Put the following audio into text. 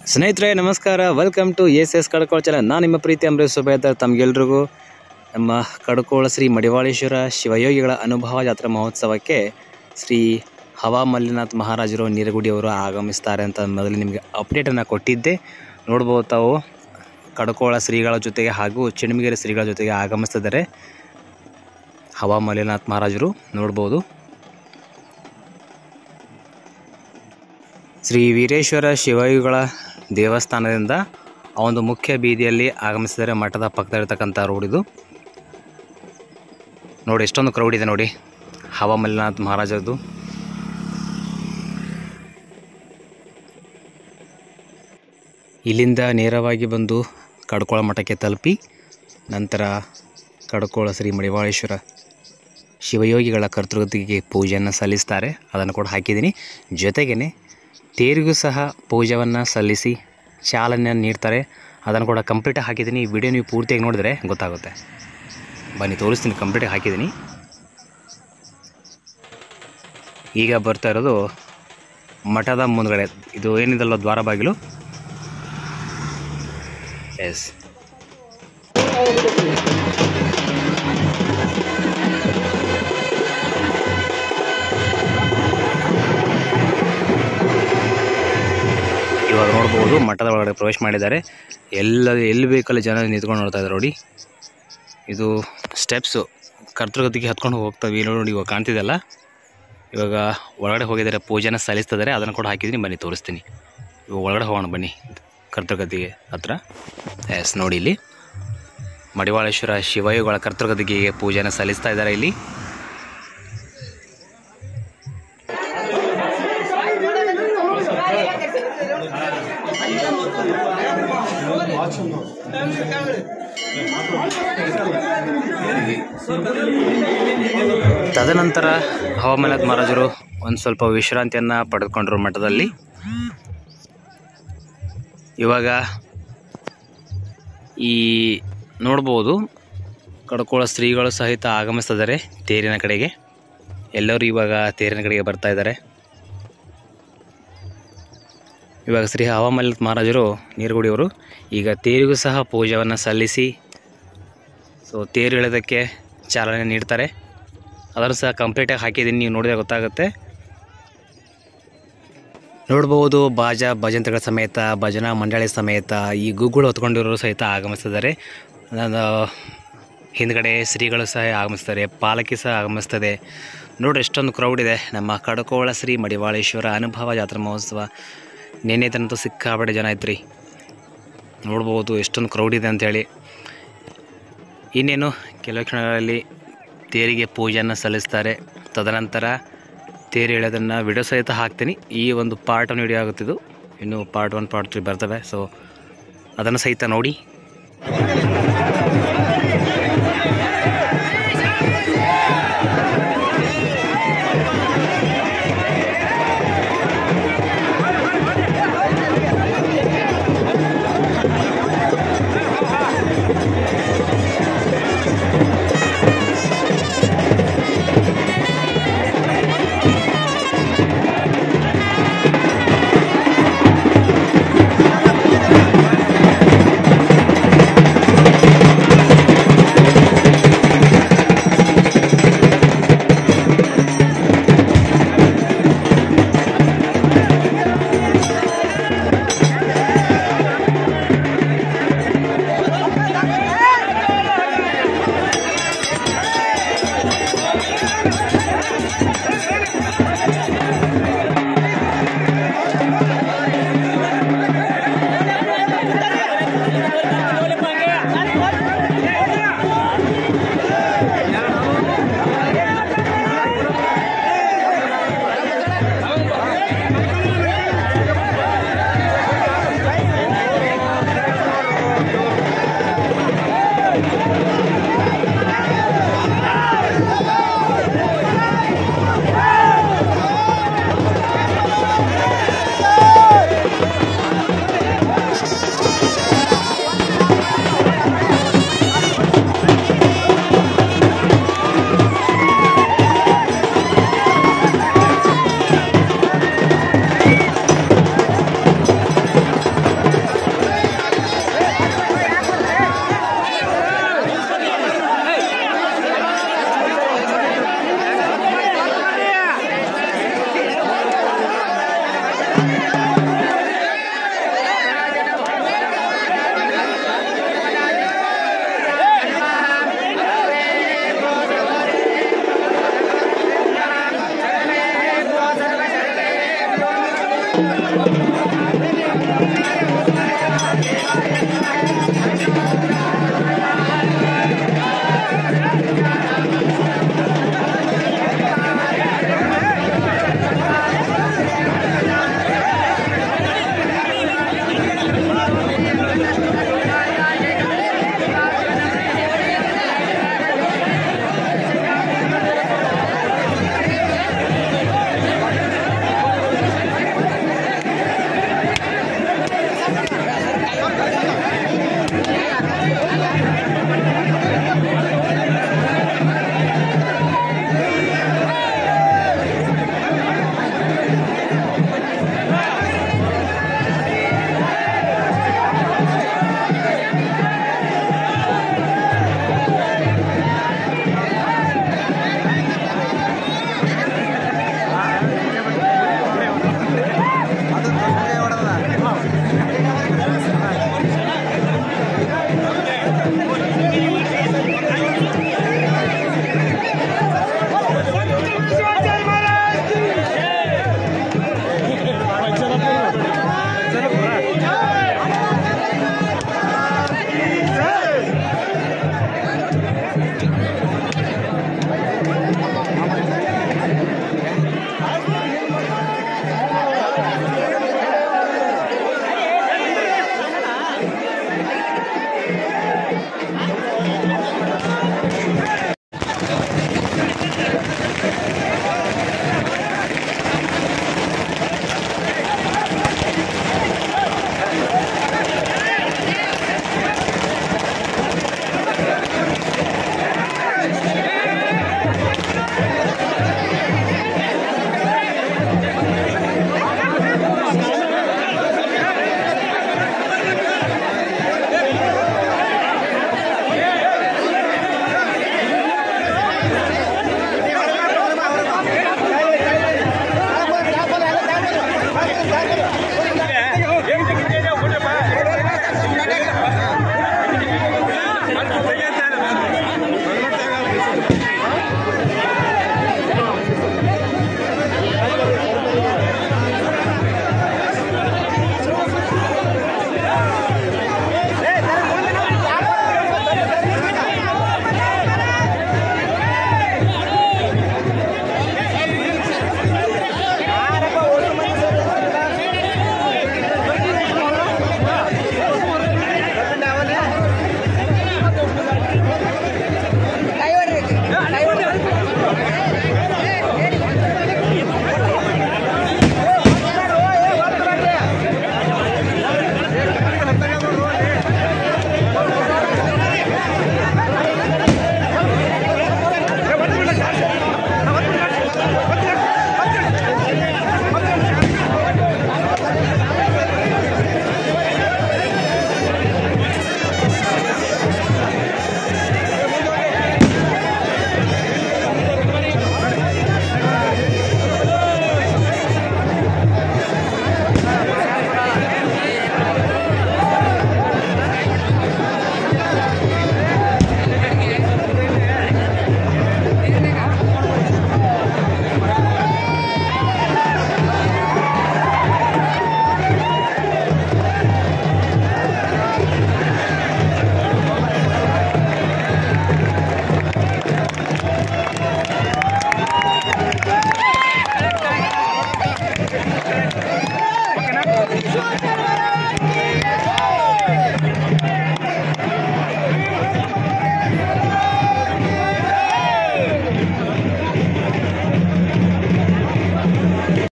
ಸ್ನೇಹಿತರೆ ನಮಸ್ಕಾರ welcome to S S Kadkol channel ನಾನು ನಿಮ್ಮ ಪ್ರೀತಿ ಅಂಬರೀಶ್ ಸುಬೇದರ್ ತಮಗೆಲ್ರಿಗೂ ನಮ್ಮ ಕಡ್ಕೋಳ ಶ್ರೀ ಮಡಿವಾಳೇಶ್ವರ ಶಿವಯೋಗಿಗಳ ಅನುಭವ ಜಾತ್ರಾ ಮಹೋತ್ಸವಕ್ಕೆ ಶ್ರೀ ಹವಾ ಮಲ್ಲಿನಾಥ್ ಮಹಾರಾಜರು ನೀರಗುಡಿಯವರು ಆಗಮಿಸ್ತಾರೆ ಅಂತ ಮೊದಲು ನಿಮಗೆ ಅಪ್ಡೇಟನ್ನು ಕೊಟ್ಟಿದ್ದೆ ನೋಡ್ಬೋದು ತಾವು ಕಡ್ಕೋಳ ಶ್ರೀಗಳ ಜೊತೆಗೆ ಹಾಗೂ ಚಿಣಮಗಿರಿ ಶ್ರೀಗಳ ಜೊತೆಗೆ ಆಗಮಿಸ್ತಿದ್ದಾರೆ ಹವಾ ಮಲ್ಲಿನಾಥ್ ಮಹಾರಾಜರು ನೋಡ್ಬೋದು ಶ್ರೀ ವೀರೇಶ್ವರ ಶಿವಯುಗಳ ದೇವಸ್ಥಾನದಿಂದ ಆ ಒಂದು ಮುಖ್ಯ ಬೀದಿಯಲ್ಲಿ ಆಗಮಿಸಿದರೆ ಮಠದ ಪಕ್ಕದಲ್ಲಿರ್ತಕ್ಕಂಥ ರೋಡ್ ಇದು ನೋಡಿ ಎಷ್ಟೊಂದು ಕ್ರೌಡ್ ಇದೆ ನೋಡಿ ಹವಾ ಮಲ್ಲಿನಾಥ್ ಮಹಾರಾಜರದು ಇಲ್ಲಿಂದ ನೇರವಾಗಿ ಬಂದು ಕಡ್ಕೋಳ ಮಠಕ್ಕೆ ತಲುಪಿ ನಂತರ ಕಡ್ಕೋಳ ಶ್ರೀ ಮಡಿವಾಳೇಶ್ವರ ಶಿವಯೋಗಿಗಳ ಕರ್ತೃಗತಿಗೆ ಪೂಜೆಯನ್ನು ಸಲ್ಲಿಸ್ತಾರೆ ಅದನ್ನು ಕೂಡ ಹಾಕಿದ್ದೀನಿ ಜೊತೆಗೇ ತೇರಿಗೂ ಸಹ ಪೂಜೆಯನ್ನು ಸಲ್ಲಿಸಿ ಚಾಲನೆಯನ್ನು ನೀಡ್ತಾರೆ ಅದನ್ನು ಕೂಡ ಕಂಪ್ಲೀಟಾಗಿ ಹಾಕಿದ್ದೀನಿ ಈ ವಿಡಿಯೋ ನೀವು ಪೂರ್ತಿಯಾಗಿ ನೋಡಿದ್ರೆ ಗೊತ್ತಾಗುತ್ತೆ ಬನ್ನಿ ತೋರಿಸ್ತೀನಿ ಕಂಪ್ಲೀಟಾಗಿ ಹಾಕಿದ್ದೀನಿ ಈಗ ಬರ್ತಾ ಇರೋದು ಮಠದ ಮುಂದ್ಗಡೆ ಇದು ಏನಿದಲ್ಲ ದ್ವಾರ ಬಾಗಿಲು ಎಸ್ ಇವಾಗ ನೋಡ್ಬೋದು ಮಠದ ಒಳಗಡೆ ಪ್ರವೇಶ ಮಾಡಿದ್ದಾರೆ ಎಲ್ಲ ಎಲ್ಲಿ ಬೇಕಲ್ಲಿ ಜನ ನಿಂತ್ಕೊಂಡು ನೋಡ್ತಾ ಇದ್ದಾರೆ ನೋಡಿ ಇದು ಸ್ಟೆಪ್ಸು ಕರ್ತೃಗತಿಗೆ ಹತ್ಕೊಂಡು ಹೋಗ್ತವೆ ಇಲ್ಲಿ ನೋಡಿ ಇವಾಗ ಕಾಣ್ತಿದೆಯಲ್ಲ ಇವಾಗ ಒಳಗಡೆ ಹೋಗಿದ್ದಾರೆ ಪೂಜೆನ ಸಲ್ಲಿಸ್ತಿದ್ದಾರೆ ಅದನ್ನು ಕೂಡ ಹಾಕಿದ್ದೀನಿ ಬನ್ನಿ ತೋರಿಸ್ತೀನಿ ಇವಾಗ ಒಳಗಡೆ ಹೋಗೋಣ ಬನ್ನಿ ಕರ್ತೃಗತಿಗೆ ಹತ್ರ ಎಸ್ ನೋಡಿ ಇಲ್ಲಿ ಮಡಿವಾಳೇಶ್ವರ ಶಿವಯುಗಳ ಕರ್ತೃಗತಿಗೆ ಪೂಜೆನ ಸಲ್ಲಿಸ್ತಾ ಇದ್ದಾರೆ ಇಲ್ಲಿ ತದನಂತರ ಹವಾಮಾನದ ಮಹಾರಾಜರು ಒಂದು ಸ್ವಲ್ಪ ವಿಶ್ರಾಂತಿಯನ್ನು ಪಡೆದುಕೊಂಡ್ರು ಮಠದಲ್ಲಿ ಇವಾಗ ಈ ನೋಡ್ಬೋದು ಕಡ್ಕೋಳ ಸ್ತ್ರೀಗಳು ಸಹಿತ ಆಗಮಿಸ್ತಿದ್ದಾರೆ ತೇರಿನ ಕಡೆಗೆ ಎಲ್ಲರೂ ಇವಾಗ ತೇರಿನ ಕಡೆಗೆ ಬರ್ತಾ ಇದ್ದಾರೆ ಇವಾಗ ಶ್ರೀ ಹವಾಮಲ್ಲ ಮಹಾರಾಜರು ನೀರುಗುಡಿಯವರು ಈಗ ತೇರಿಗೂ ಸಹ ಪೂಜೆಯನ್ನು ಸಲ್ಲಿಸಿ ಸೊ ತೇರು ಎಳೆಯೋದಕ್ಕೆ ಚಾಲನೆ ನೀಡ್ತಾರೆ ಅದನ್ನು ಸಹ ಕಂಪ್ಲೀಟಾಗಿ ಹಾಕಿದ್ದೀನಿ ನೀವು ನೋಡಿದ್ರೆ ಗೊತ್ತಾಗುತ್ತೆ ನೋಡ್ಬೋದು ಬಾಜಾ ಭಜಂತ್ರಿಗಳ ಸಮೇತ ಭಜನಾ ಮಂಡಳಿ ಸಮೇತ ಈ ಗುಗ್ಗಳು ಹೊತ್ಕೊಂಡಿರೋರು ಸಹಿತ ಆಗಮಿಸ್ತಿದ್ದಾರೆ ನಾನು ಹಿಂದ್ಗಡೆ ಶ್ರೀಗಳು ಸಹ ಆಗಮಿಸ್ತಾರೆ ಪಾಲಕಿ ಸಹ ಆಗಮಿಸ್ತದೆ ನೋಡ್ರಿ ಎಷ್ಟೊಂದು ಕ್ರೌಡ್ ಇದೆ ನಮ್ಮ ಕಡಕೋಳ ಶ್ರೀ ಮಡಿವಾಳೇಶ್ವರ ಅನುಭವ ಜಾತ್ರಾ ಮಹೋತ್ಸವ ನಿನ್ನೆ ತನಂತೂ ಸಿಕ್ಕಾಪಟ್ಟೆ ಜನ ಐತ್ರಿ ನೋಡ್ಬೋದು ಎಷ್ಟೊಂದು ಕ್ರೌಡ್ ಇದೆ ಅಂಥೇಳಿ ಇನ್ನೇನು ಕೆಲವು ಕ್ಷಣಗಳಲ್ಲಿ ತೇರಿಗೆ ಪೂಜೆಯನ್ನು ಸಲ್ಲಿಸ್ತಾರೆ ತದನಂತರ ತೇರು ಎಳೆಯೋದನ್ನು ವಿಡಿಯೋ ಸಹಿತ ಹಾಕ್ತೀನಿ ಈ ಒಂದು ಪಾರ್ಟ್ ಒನ್ ವಿಡಿಯೋ ಆಗುತ್ತಿದ್ದು ಇನ್ನು ಪಾರ್ಟ್ ಒನ್ ಪಾರ್ಟ್ ತ್ರೀ ಬರ್ತವೆ ಸೊ ಅದನ್ನು ಸಹಿತ ನೋಡಿ